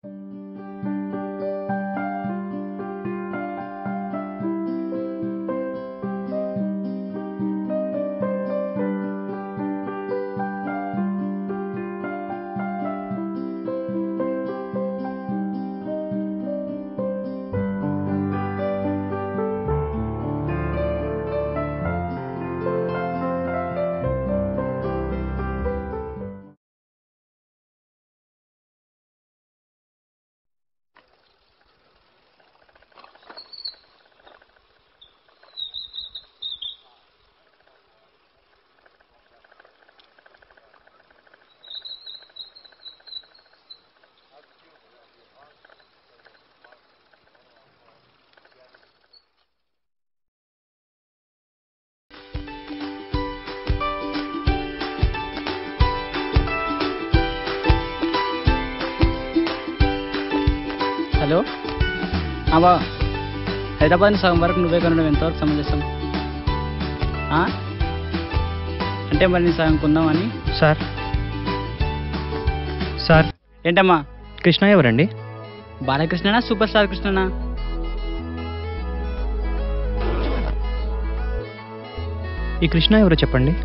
Hello బా హైదరాబాద్ సగం వరకు నువ్వే కొనడం ఎంతవరకు సమంజసం ఆ? అంటే మరి నీ సగం కొందామని సార్ సార్ ఏంటమ్మా కృష్ణ ఎవరండి బాలకృష్ణనా సూపర్ స్టార్ కృష్ణనా ఈ కృష్ణ ఎవరో చెప్పండి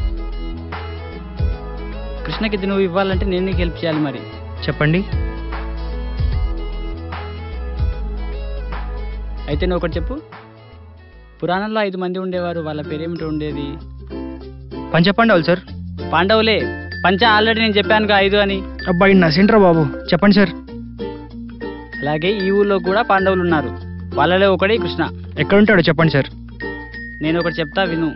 కృష్ణకి ఇది నువ్వు ఇవ్వాలంటే నేను నీకు హెల్ప్ చేయాలి మరి చెప్పండి అయితే నువ్వు ఒకటి చెప్పు పురాణంలో ఐదు మంది ఉండేవారు వాళ్ళ పేరేమిటో ఉండేది పంచపాండవులు సార్ పాండవులే పంచ ఆల్రెడీ నేను చెప్పానుగా ఐదు అని అబ్బాయి నసింట్రా బాబు చెప్పండి సార్ అలాగే ఈ ఊళ్ళో కూడా పాండవులు ఉన్నారు వాళ్ళలో ఒకడే కృష్ణ ఎక్కడ ఉంటాడో చెప్పండి సార్ నేను ఒకటి చెప్తా విను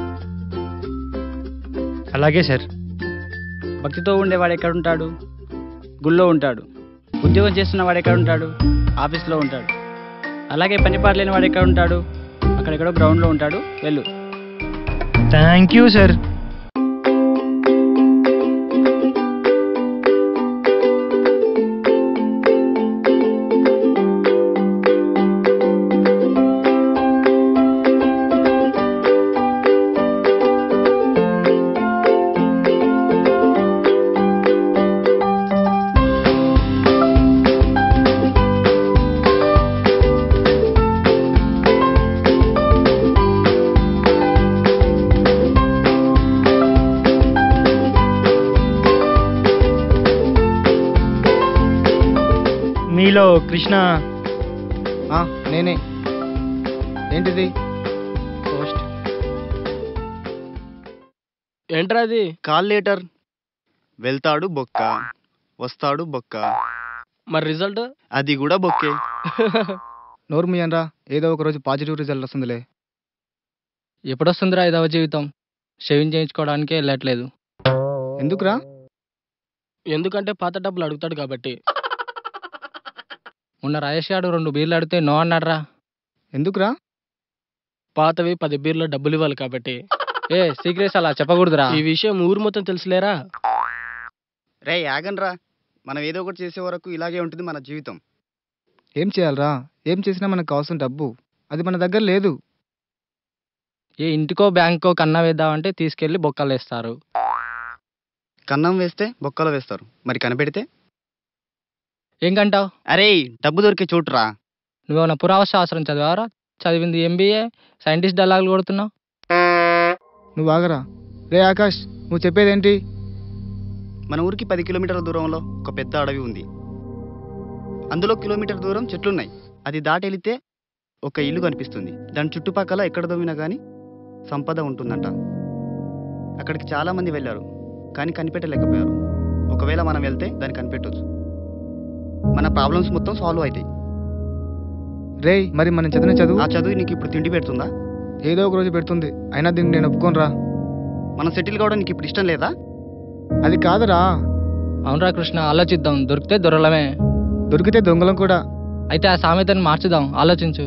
అలాగే సార్ భక్తితో ఉండేవాడు ఎక్కడ ఉంటాడు గుళ్ళో ఉంటాడు ఉద్యోగం చేస్తున్నవాడు ఎక్కడ ఉంటాడు ఆఫీస్లో ఉంటాడు అలాగే పని పాట లేని వాడు ఎక్కడ ఉంటాడు అక్కడెక్కడో గ్రౌండ్లో ఉంటాడు వెళ్ళు థ్యాంక్ యూ సార్ మీలో కృష్ణ ఆ, నేనే ఏంటిది పోస్ట్ ఏంట్రా అది కాల్ లెటర్ వెళ్తాడు బొక్క వస్తాడు బొక్క మరి రిజల్ట్ అది కూడా బొక్కే నోరు ముయ్యనరా ఏదో ఒక రోజు పాజిటివ్ రిజల్ట్ వస్తుందిలే ఎప్పుడొస్తుందిరా ఐదవ జీవితం షేవింగ్ చేయించుకోవడానికే వెళ్ళట్లేదు ఎందుకురా ఎందుకంటే పాత డబ్బులు అడుగుతాడు కాబట్టి మొన్న రాజేష్ గారు రెండు బీర్లు అడిగితే నో అన్నాడ్రా ఎందుకురా పాతవి పది బీర్లు డబ్బులు ఇవ్వాలి కాబట్టి ఏ సీక్రెట్స్ అలా చెప్పకూడదురా ఈ విషయం ఊరు మొత్తం తెలుసులేరా రే యాగన్రా మనం ఏదో ఒకటి చేసే వరకు ఇలాగే ఉంటుంది మన జీవితం ఏం చేయాలరా ఏం చేసినా మనకు కావాల్సిన డబ్బు అది మన దగ్గర లేదు ఏ ఇంటికో బ్యాంకో కన్నా వేద్దామంటే తీసుకెళ్లి బొక్కలు వేస్తారు కన్నం వేస్తే బొక్కలు వేస్తారు మరి కనిపెడితే ఏం కంటావు అరే డబ్బు దొరికే చోటురా నువ్వేమన్నా పురావస్తు శాస్త్రం చదివారా చదివింది ఎంబీఏ సైంటిస్ట్ డల్లాగులు కొడుతున్నావు నువ్వు ఆగరా రే ఆకాష్ నువ్వు చెప్పేదేంటి మన ఊరికి పది కిలోమీటర్ల దూరంలో ఒక పెద్ద అడవి ఉంది అందులో కిలోమీటర్ దూరం చెట్లున్నాయి అది దాటి వెళితే ఒక ఇల్లు కనిపిస్తుంది దాని చుట్టుపక్కల ఎక్కడ దొమ్మినా కానీ సంపద ఉంటుందంట అక్కడికి చాలా మంది వెళ్ళారు కానీ కనిపెట్టలేకపోయారు ఒకవేళ మనం వెళ్తే దాన్ని కనిపెట్టవచ్చు మన ప్రాబ్లమ్స్ మొత్తం సాల్వ్ అవుతాయి రేయ్ మరి మనం చదివిన చదువు ఆ చదువు నీకు ఇప్పుడు తిండి పెడుతుందా ఏదో ఒక రోజు పెడుతుంది అయినా దీన్ని నేను ఒప్పుకోనరా మనం సెటిల్ కావడం నీకు ఇప్పుడు ఇష్టం లేదా అది కాదురా అవునరా కృష్ణ ఆలోచిద్దాం దొరికితే దొరలమే దొరికితే దొంగలం కూడా అయితే ఆ సామెతను మార్చుదాం ఆలోచించు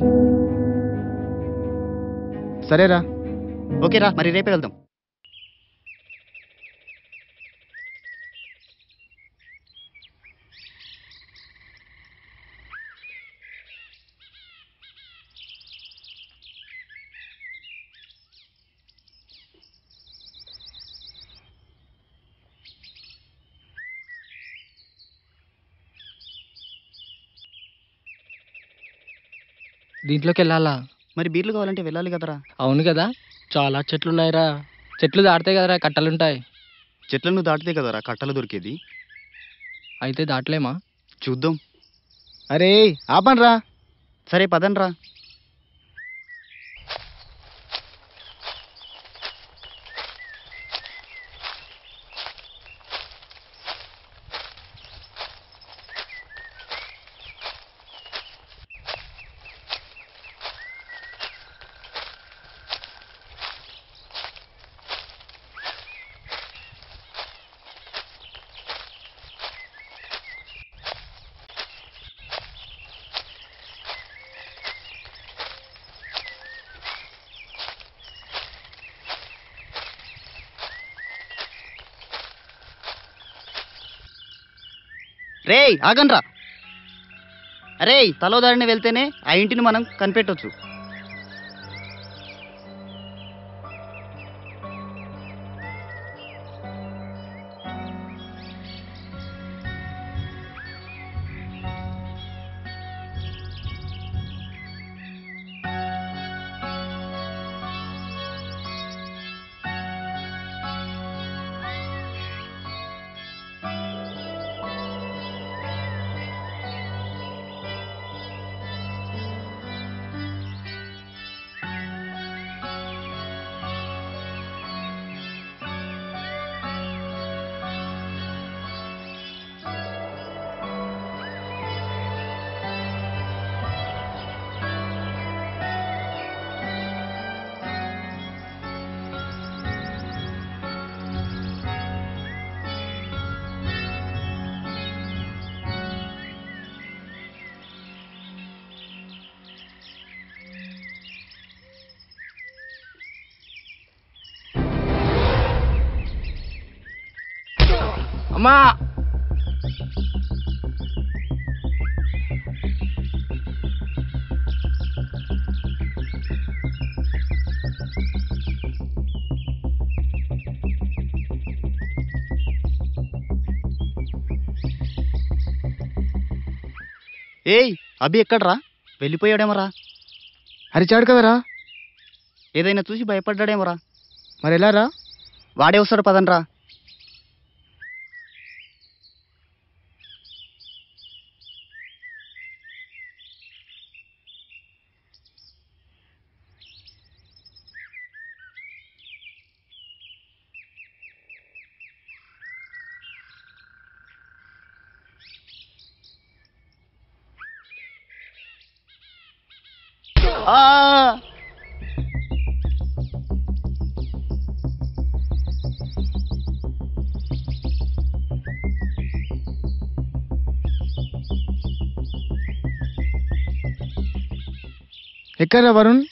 సరేరా ఓకేరా మరి రేపే వెళ్దాం దీంట్లోకి వెళ్ళాలా మరి బీర్లు కావాలంటే వెళ్ళాలి కదరా అవును కదా చాలా చెట్లు ఉన్నాయిరా చెట్లు దాటితే కదరా కట్టలుంటాయి చెట్లను దాటితే కదరా కట్టలు దొరికేది అయితే దాటలేమా చూద్దాం అరే ఆపండ్రా సరే పదండ్రా రేయ్ ఆగండ్రా అరే తలో దారిని వెళ్తేనే ఆ ఇంటిని మనం కనిపెట్టొచ్చు అమ్మా ఏయ్ అభి ఎక్కడ్రా వెళ్ళిపోయాడేమరా అరిచాడు కదరా ఏదైనా చూసి భయపడ్డాడేమరా మరి ఎలా రా వాడే వస్తాడు పదండ్రా ఆ ఎక్కడ్రా వరుణ్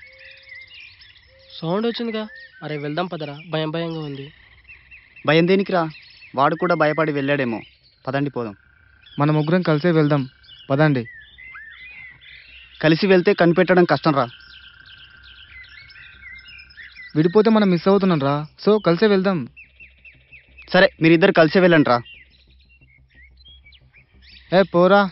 సౌండ్ వచ్చిందిగా అరే వెళ్దాం పదరా భయం భయంగా ఉంది భయం దేనికిరా వాడు కూడా భయపడి వెళ్ళాడేమో పదండి పోదాం మన ముగ్గురం కలిసే వెళ్దాం పదండి కలిసి వెళ్తే కనిపెట్టడం కష్టం రా విడిపోతే మనం మిస్ అవుతున్నాం రా సో కలిసే వెళ్దాం సరే మీరిద్దరు కలిసే వెళ్ళండి రా ఏ పోరా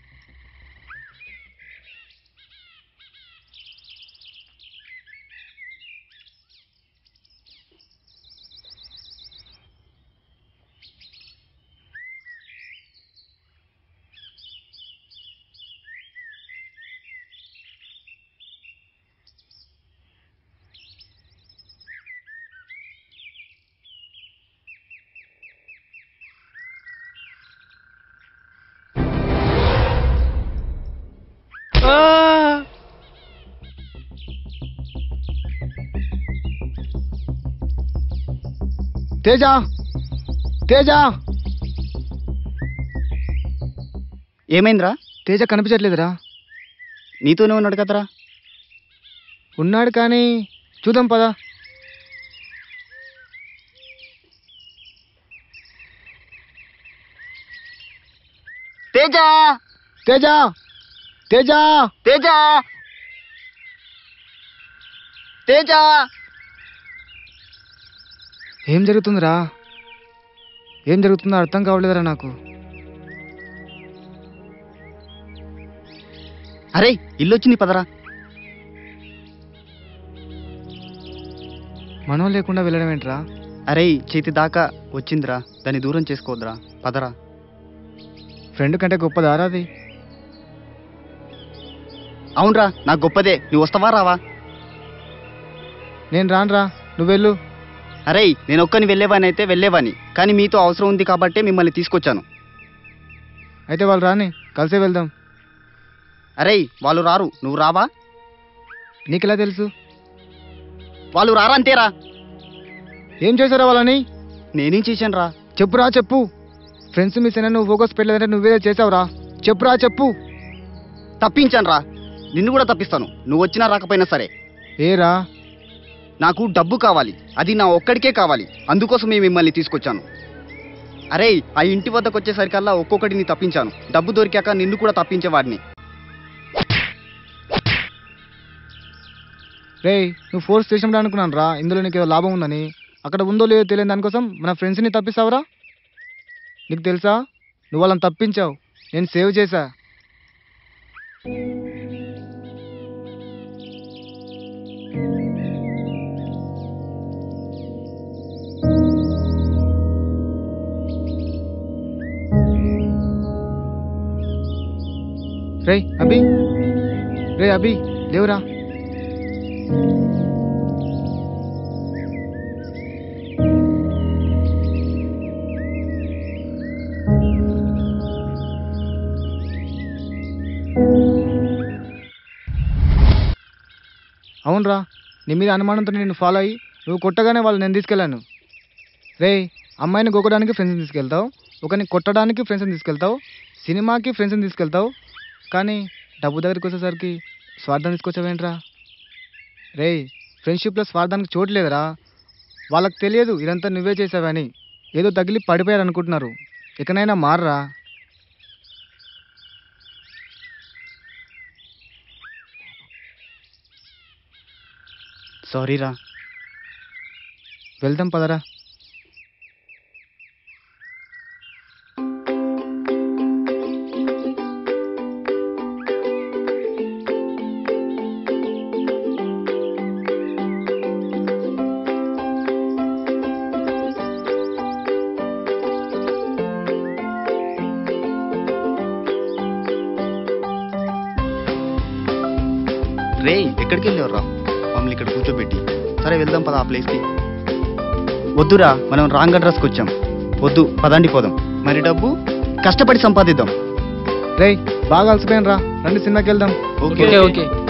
తేజ తేజ ఏమైందిరా తేజ కనిపించట్లేదురా నీతోనే ఉన్నాడు కదరా ఉన్నాడు కానీ చూద్దాం పదా తేజ తేజ తేజ తేజ తేజ ఏం జరుగుతుందిరా ఏం జరుగుతుందో అర్థం కావట్లేదురా నాకు అరే ఇల్లు వచ్చింది పదరా మనం లేకుండా వెళ్ళడం ఏంట్రా అరే చేతి దాకా వచ్చిందిరా దాన్ని దూరం చేసుకోవద్దురా పదరా ఫ్రెండ్ కంటే గొప్పదారా అది అవునరా నాకు గొప్పదే నువ్వు వస్తావా రావా నేను రానురా నువ్వు వెళ్ళు అరే నేను ఒక్కని వెళ్ళేవాని అయితే వెళ్ళేవాని కానీ మీతో అవసరం ఉంది కాబట్టే మిమ్మల్ని తీసుకొచ్చాను అయితే వాళ్ళు రాని కలిసే వెళ్దాం అరే వాళ్ళు రారు నువ్వు రావా నీకెలా తెలుసు వాళ్ళు రారా అంతేరా ఏం చేశారా వాళ్ళని నేనేం చేశాను రా చెప్పురా చెప్పు ఫ్రెండ్స్ మిస్ అయినా నువ్వు ఫోకస్ పెట్టలేదంటే నువ్వేదో చేసావురా చెప్పురా చెప్పు తప్పించాను రా నిన్ను కూడా తప్పిస్తాను నువ్వు వచ్చినా రాకపోయినా సరే ఏరా నాకు డబ్బు కావాలి అది నా ఒక్కడికే కావాలి అందుకోసమే మిమ్మల్ని తీసుకొచ్చాను అరే ఆ ఇంటి వద్దకు వచ్చేసరికల్లా ఒక్కొక్కడిని తప్పించాను డబ్బు దొరికాక నిన్ను కూడా తప్పించేవాడిని రేయ్ నువ్వు ఫోర్స్ చేసినప్పుడు అనుకున్నాను రా ఇందులో నీకు ఏదో లాభం ఉందని అక్కడ ఉందో లేదో తెలియని దానికోసం మన ఫ్రెండ్స్ని తప్పిస్తావురా నీకు తెలుసా నువ్వు వాళ్ళని తప్పించావు నేను సేవ్ చేశా రేయ్ అభి రే అభి లేవురా అవునరా నీ మీద అనుమానంతో నేను ఫాలో అయ్యి నువ్వు కొట్టగానే వాళ్ళు నేను తీసుకెళ్ళాను రే అమ్మాయిని గొక్కడానికి ఫ్రెండ్స్ని తీసుకెళ్తావు ఒకరిని కొట్టడానికి ఫ్రెండ్స్ని తీసుకెళ్తావు సినిమాకి ఫ్రెండ్స్ని తీసుకెళ్తావు కానీ డబ్బు దగ్గరికి వచ్చేసరికి స్వార్థం తీసుకొచ్చావేంట్రా రే ఫ్రెండ్షిప్లో స్వార్థానికి చోటు లేదురా వాళ్ళకి తెలియదు ఇదంతా నువ్వే చేసావని ఏదో తగిలి పడిపోయారు అనుకుంటున్నారు ఇకనైనా మారరా సారీ రా వెళ్దాం పదరా రే ఎక్కడికి వెళ్ళేవరా మమ్మల్ని ఇక్కడ కూర్చోబెట్టి సరే వెళ్దాం పద ఆ ప్లేస్కి వద్దురా మనం రాంగ్ అడ్రస్కి వచ్చాం వద్దు పదండి పోదాం మరి డబ్బు కష్టపడి సంపాదిద్దాం రేయ్ బాగా అలసిపోయాను రా రండి సినిమాకి వెళ్దాం ఓకే ఓకే ఓకే